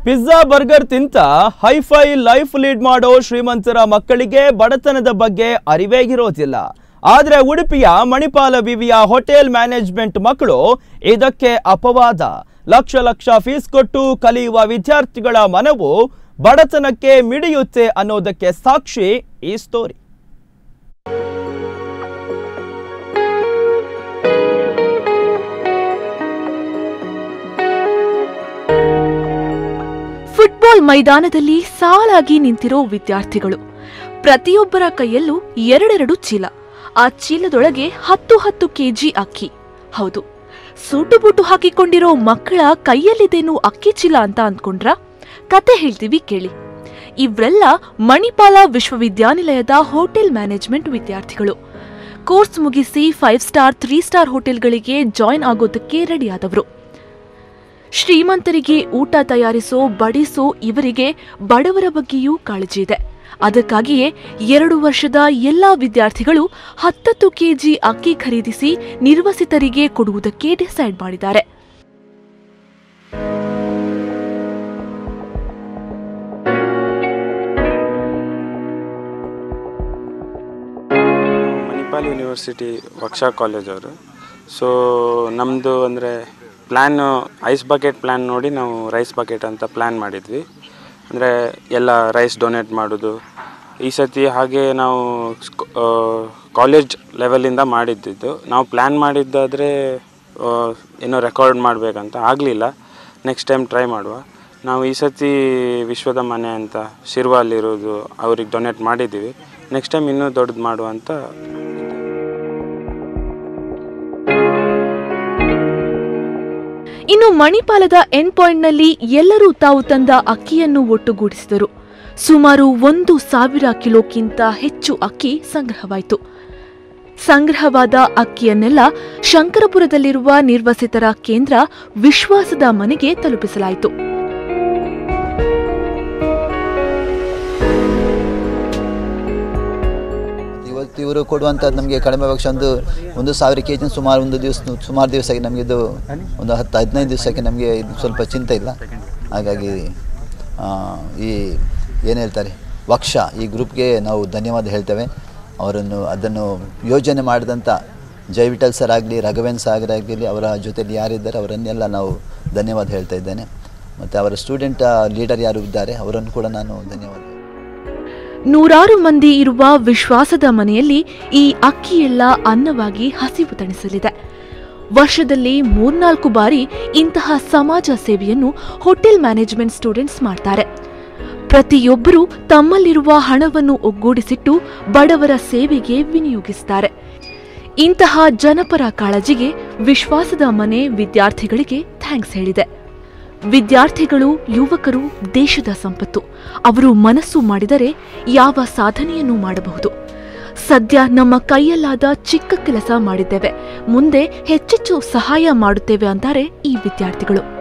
pizza burger ತಿಂತ hi fi life lead ಮಾಡೋ ಶ್ರೀಮಂತರ ಮಕ್ಕಳಿಗೆ ಬಡತನದ ಬಗ್ಗೆ ಅರಿವೇ ಇರೋದಿಲ್ಲ ಆದ್ರೆ ಉಡುಪಿಯ ಮಣಿಪಾಲ ವಿವಿಯ ಹೋಟೆಲ್ ಮ್ಯಾನೇಜ್ಮೆಂಟ್ ಮಕ್ಕಳು ಇದಕ್ಕೆ ಅಪವಾದ ಲಕ್ಷ ಲಕ್ಷ ಫೀಸ್ ಕೊಟ್ಟು ಕಲಿಯುವ ವಿದ್ಯಾರ್ಥಿಗಳ ಮನವು ಬಡತನಕ್ಕೆ ಮಿಡಿಯುತ್ತೆ ಅನ್ನೋದಕ್ಕೆ ಸಾಕ್ಷಿ ಈ ಸ್ಟೋರಿ ಫುಟ್ಬಾಲ್ ಮೈದಾನದಲ್ಲಿ ಸಾಲಾಗಿ ನಿಂತಿರೋ ವಿದ್ಯಾರ್ಥಿಗಳು ಪ್ರತಿಯೊಬ್ಬರ ಕೈಯಲ್ಲೂ ಎರಡೆರಡು ಚೀಲ ಆ ಚೀಲದೊಳಗೆ ಹತ್ತು ಹತ್ತು ಕೆಜಿ ಅಕ್ಕಿ ಹೌದು ಸೂಟು ಬೂಟು ಹಾಕಿಕೊಂಡಿರೋ ಮಕ್ಕಳ ಕೈಯಲ್ಲಿದೇನು ಅಕ್ಕಿ ಚೀಲ ಅಂತ ಅಂದ್ಕೊಂಡ್ರ ಕತೆ ಹೇಳ್ತೀವಿ ಕೇಳಿ ಇವ್ರೆಲ್ಲ ಮಣಿಪಾಲ ವಿಶ್ವವಿದ್ಯಾನಿಲಯದ ಹೋಟೆಲ್ ಮ್ಯಾನೇಜ್ಮೆಂಟ್ ವಿದ್ಯಾರ್ಥಿಗಳು ಕೋರ್ಸ್ ಮುಗಿಸಿ ಫೈವ್ ಸ್ಟಾರ್ ತ್ರೀ ಸ್ಟಾರ್ ಹೋಟೆಲ್ಗಳಿಗೆ ಜಾಯಿನ್ ಆಗೋದಕ್ಕೆ ರೆಡಿಯಾದವರು ಶ್ರೀಮಂತರಿಗೆ ಊಟ ತಯಾರಿಸೋ ಬಡಿಸೋ ಇವರಿಗೆ ಬಡವರ ಬಗ್ಗೆಯೂ ಕಾಳಜಿ ಇದೆ ಅದಕ್ಕಾಗಿಯೇ ಎರಡು ವರ್ಷದ ಎಲ್ಲಾ ವಿದ್ಯಾರ್ಥಿಗಳು ಹತ್ತತ್ತು ಕೆಜಿ ಅಕ್ಕಿ ಖರೀದಿಸಿ ನಿರ್ವಸಿತರಿಗೆ ಕೊಡುವುದಕ್ಕೆ ಡಿಸೈಡ್ ಮಾಡಿದ್ದಾರೆ ಮಣಿಪಾಲ್ ಯೂನಿವರ್ಸಿಟಿ ವಕ್ಷಾ ಕಾಲೇಜ್ ಅವರು ಸೊ ನಮ್ಮದು ಅಂದರೆ ಪ್ಲ್ಯಾನು ಐಸ್ ಬಕೆಟ್ ಪ್ಲ್ಯಾನ್ ನೋಡಿ ನಾವು ರೈಸ್ ಬಕೆಟ್ ಅಂತ ಪ್ಲ್ಯಾನ್ ಮಾಡಿದ್ವಿ ಅಂದರೆ ಎಲ್ಲ ರೈಸ್ ಡೊನೇಟ್ ಮಾಡೋದು ಈ ಸತಿ ಹಾಗೆ ನಾವು ಕಾಲೇಜ್ ಲೆವೆಲಿಂದ ಮಾಡಿದ್ದಿದ್ದು ನಾವು ಪ್ಲ್ಯಾನ್ ಮಾಡಿದ್ದಾದರೆ ಏನೋ ರೆಕಾರ್ಡ್ ಮಾಡಬೇಕಂತ ಆಗಲಿಲ್ಲ ನೆಕ್ಸ್ಟ್ ಟೈಮ್ ಟ್ರೈ ಮಾಡುವ ನಾವು ಈ ಸತಿ ವಿಶ್ವದ ಮನೆ ಅಂತ ಶಿರ್ವಾಲಿರೋದು ಅವ್ರಿಗೆ ಡೊನೇಟ್ ಮಾಡಿದ್ದೀವಿ ನೆಕ್ಸ್ಟ್ ಟೈಮ್ ಇನ್ನೂ ದೊಡ್ಡದು ಮಾಡುವ ಅಂತ ಇನ್ನು ಮಣಿಪಾಲದ ಎಂಡ್ ಪಾಯಿಂಟ್ನಲ್ಲಿ ಎಲ್ಲರೂ ತಾವು ತಂದ ಅಕ್ಕಿಯನ್ನು ಒಟ್ಟುಗೂಡಿಸಿದರು ಸುಮಾರು ಒಂದು ಸಾವಿರ ಕಿಲೋಕ್ಕಿಂತ ಹೆಚ್ಚು ಅಕ್ಕಿ ಸಂಗ್ರಹವಾಯಿತು ಸಂಗ್ರಹವಾದ ಅಕ್ಕಿಯನ್ನೆಲ್ಲ ಶಂಕರಪುರದಲ್ಲಿರುವ ನಿರ್ವಸಿತರ ಕೇಂದ್ರ ವಿಶ್ವಾಸದ ಮನೆಗೆ ತಲುಪಿಸಲಾಯಿತು ಇವತ್ತು ಇವರು ಕೊಡುವಂಥದ್ದು ನಮಗೆ ಕಡಿಮೆ ಪಕ್ಷ ಒಂದು ಒಂದು ಸಾವಿರ ಕೆ ಜಿ ಸುಮಾರು ಒಂದು ದಿವಸ ಸುಮಾರು ದಿವಸಕ್ಕೆ ನಮಗೆ ಇದು ಒಂದು ಹತ್ತು ಹದಿನೈದು ದಿವಸಕ್ಕೆ ನಮಗೆ ಇದು ಸ್ವಲ್ಪ ಚಿಂತೆ ಇಲ್ಲ ಹಾಗಾಗಿ ಆ, ಈ ಏನು ಹೇಳ್ತಾರೆ ವಕ್ಷ ಈ ಗ್ರೂಪ್ಗೆ ನಾವು ಧನ್ಯವಾದ ಹೇಳ್ತೇವೆ ಅವರನ್ನು ಅದನ್ನು ಯೋಜನೆ ಮಾಡಿದಂಥ ಜೈ ವಿಠಲ್ ಸರ್ ಆಗಲಿ ರಘವೇಂದ್ರ ಸಾಗರ್ ಆಗಲಿ ಅವರ ಜೊತೆಲಿ ಯಾರಿದ್ದಾರೆ ಅವರನ್ನೆಲ್ಲ ನಾವು ಧನ್ಯವಾದ ಹೇಳ್ತಾ ಇದ್ದೇನೆ ಮತ್ತು ಅವರ ಸ್ಟೂಡೆಂಟ್ ಲೀಡರ್ ಯಾರು ಇದ್ದಾರೆ ಅವರನ್ನು ಕೂಡ ನಾನು ಧನ್ಯವಾದ ನೂರಾರು ಮಂದಿ ಇರುವ ವಿಶ್ವಾಸದ ಮನೆಯಲ್ಲಿ ಈ ಅಕ್ಕಿಯೆಲ್ಲ ಅನ್ನವಾಗಿ ಹಸಿವು ತಣಿಸಲಿದೆ ವರ್ಷದಲ್ಲಿ ಮೂರ್ನಾಲ್ಕು ಬಾರಿ ಇಂತಹ ಸಮಾಜ ಸೇವೆಯನ್ನು ಹೋಟೆಲ್ ಮ್ಯಾನೇಜ್ಮೆಂಟ್ ಸ್ಟೂಡೆಂಟ್ಸ್ ಮಾಡ್ತಾರೆ ಪ್ರತಿಯೊಬ್ಬರೂ ತಮ್ಮಲ್ಲಿರುವ ಹಣವನ್ನು ಒಗ್ಗೂಡಿಸಿಟ್ಟು ಬಡವರ ಸೇವೆಗೆ ವಿನಿಯೋಗಿಸ್ತಾರೆ ಇಂತಹ ಜನಪರ ಕಾಳಜಿಗೆ ವಿಶ್ವಾಸದ ಮನೆ ವಿದ್ಯಾರ್ಥಿಗಳಿಗೆ ಥ್ಯಾಂಕ್ಸ್ ಹೇಳಿದೆ ವಿದ್ಯಾರ್ಥಿಗಳು ಯುವಕರು ದೇಶದ ಸಂಪತ್ತು ಅವರು ಮನಸ್ಸು ಮಾಡಿದರೆ ಯಾವ ಸಾಧನೆಯನ್ನು ಮಾಡಬಹುದು ಸದ್ಯ ನಮ್ಮ ಕೈಯಲ್ಲಾದ ಚಿಕ್ಕ ಕೆಲಸ ಮಾಡಿದ್ದೇವೆ ಮುಂದೆ ಹೆಚ್ಚೆಚ್ಚು ಸಹಾಯ ಮಾಡುತ್ತೇವೆ ಅಂತಾರೆ ಈ ವಿದ್ಯಾರ್ಥಿಗಳು